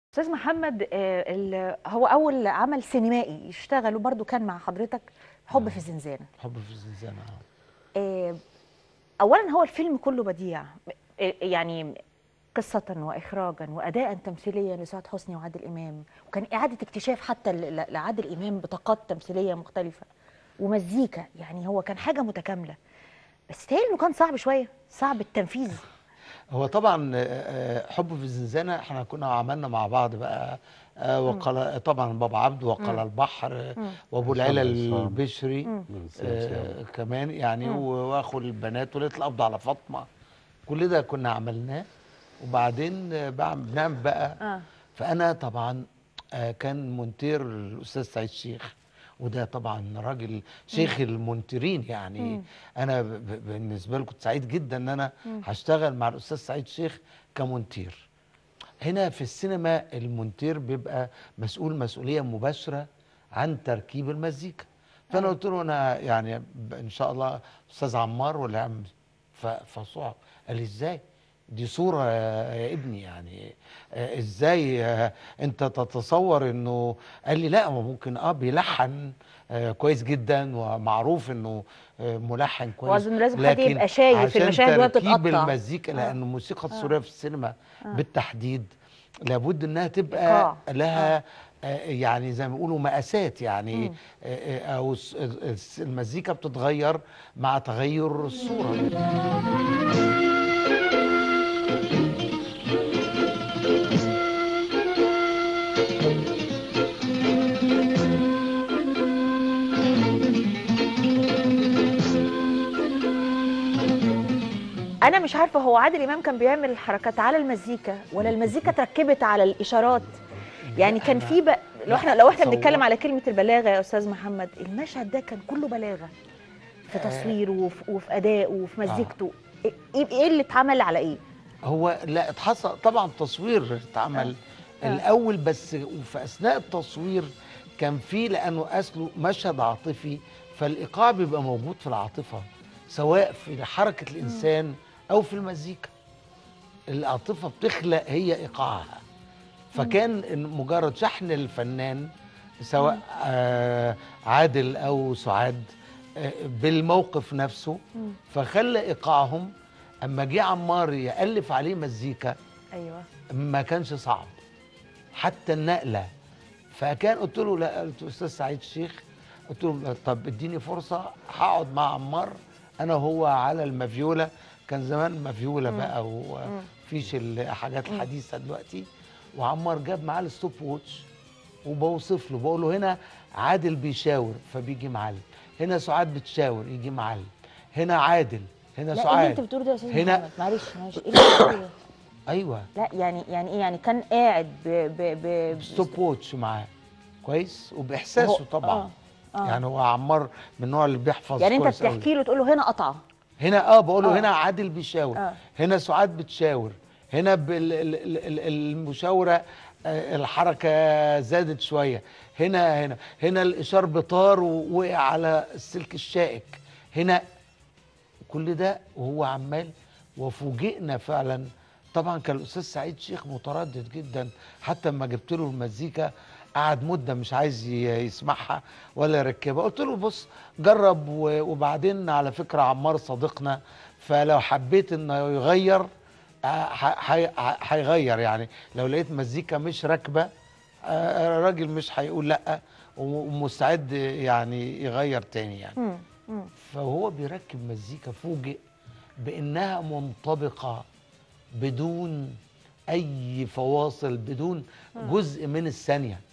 استاذ محمد آه، ال- هو اول عمل سينمائي يشتغله برضو كان مع حضرتك حب في الزنزانه حب في الزنزانة آه. آه، اولا هو الفيلم كله بديع آه، يعني قصة وإخراجا وأداء تمثيليا لسعاد حسني وعادل إمام وكان إعادة اكتشاف حتى ل- ل- لعادل إمام بطاقات تمثيلية مختلفة ومزيكا يعني هو كان حاجة متكاملة بس تهيألي إنه كان صعب شوية صعب التنفيذ هو طبعا آه، آه، حب في الزنزانة احنا كنا عملنا مع بعض بقى آه، وقال طبعا بابا عبده وقال البحر آه، وابو العلا عصام. البشري من آه كمان يعني و- واخو البنات وليله القبض على فاطمه كل ده كنا عملناه وبعدين آه، بعم- بنعمل بقى آه. فانا طبعا آه، كان مونتير الاستاذ سعيد شيخ وده طبعا راجل شيخ المونترين يعني انا ب- ب- بالنسبه لي كنت سعيد جدا ان انا هشتغل مع الاستاذ سعيد شيخ كمونتير هنا في السينما المونتير بيبقى مسؤول مسؤوليه مباشره عن تركيب المزيكا فانا قلت له انا يعني ب- ان شاء الله استاذ عمار ولا عم ف- فصعب قال لي ازاي دي صورة يا يا ابني يعني آه، ازاي آه، انت تتصور انه قال لي لا هو ممكن اه بيلحن آه، كويس جدا ومعروف انه آه، ملحن كويس وأظن لازم حد لكن يبقى شايف عشان المشاهد وهي تركيب بتتقطع. المزيكا لان الموسيقى التصويريه في السينما بالتحديد لابد انها إيقاع. تبقى لها آه، يعني زي ما بيقولوا مقاسات يعني آه، آه، او الس- الس- المزيكا بتتغير مع تغير الصوره انا مش عارفه هو عادل امام كان بيعمل الحركات على المزيكا ولا المزيكا اتركبت على الاشارات يعني كان في بق... لو احنا لو احنا صور. بنتكلم على كلمه البلاغه يا استاذ محمد المشهد ده كان كله بلاغه في تصويره وفي, وفي ادائه وفي مزيكته ايه ايه اللي اتعمل على ايه هو لا اتحصل طبعا تصوير اتعمل آه. الاول بس وفي اثناء التصوير كان في لانه اصله مشهد عاطفي فالايقاع بيبقى موجود في العاطفه سواء في حركه الانسان او في المزيكا العاطفه بتخلق هي ايقاعها فكان إن مجرد شحن الفنان سواء آه عادل او سعاد آه بالموقف نفسه فخلى ايقاعهم اما جه عمار يالف عليه مزيكا ايوه ما كانش صعب حتى النقله فكان قلت له لا قلت له استاذ سعيد الشيخ قلت له طب اديني فرصه هقعد مع عمار انا وهو على المفيوله كان زمان مفيوله بقى وفيش الحاجات الحديثه دلوقتي وعمار جاب معاه الستوب ووتش وبوصف له بقول له هنا عادل بيشاور فبيجي معلم هنا سعاد بتشاور يجي معلم هنا عادل هنا لا ايه اللي سعاد انت بتقوله ده يا استاذ هنا- محمد معلش معلش ايه اللي انت بتقوله ده؟ ايوه لا يعني يعني ايه يعني كان قاعد ب ب ب ستوب ووتش معاه كويس وباحساسه هو- طبعا آه، آه. يعني هو عمار من النوع اللي بيحفظ يعني انت كويس أوي. بتحكي له تقول له هنا قطعه هنا اه بقول له آه. هنا عادل بيشاور آه. هنا سعاد بتشاور هنا بال- ال- ال- ال- المشاوره آه، الحركه زادت شويه هنا هنا هنا الاشار بطار ووقع على السلك الشائك هنا كل ده وهو عمال وفوجئنا فعلا طبعا كان الاستاذ سعيد شيخ متردد جدا حتى لما جبت له المزيكا قعد مده مش عايز ي- يسمعها ولا يركبها قلت له بص جرب و- وبعدين على فكره عمار صديقنا فلو حبيت انه يغير آه، ح- ح- ح- هيغير يعني لو لقيت مزيكا مش راكبه آه، الراجل مش هيقول لا ومستعد يعني يغير تاني يعني مم. مم. فهو بيركب مزيكا فوجئ بانها منطبقه بدون اي فواصل بدون جزء من الثانيه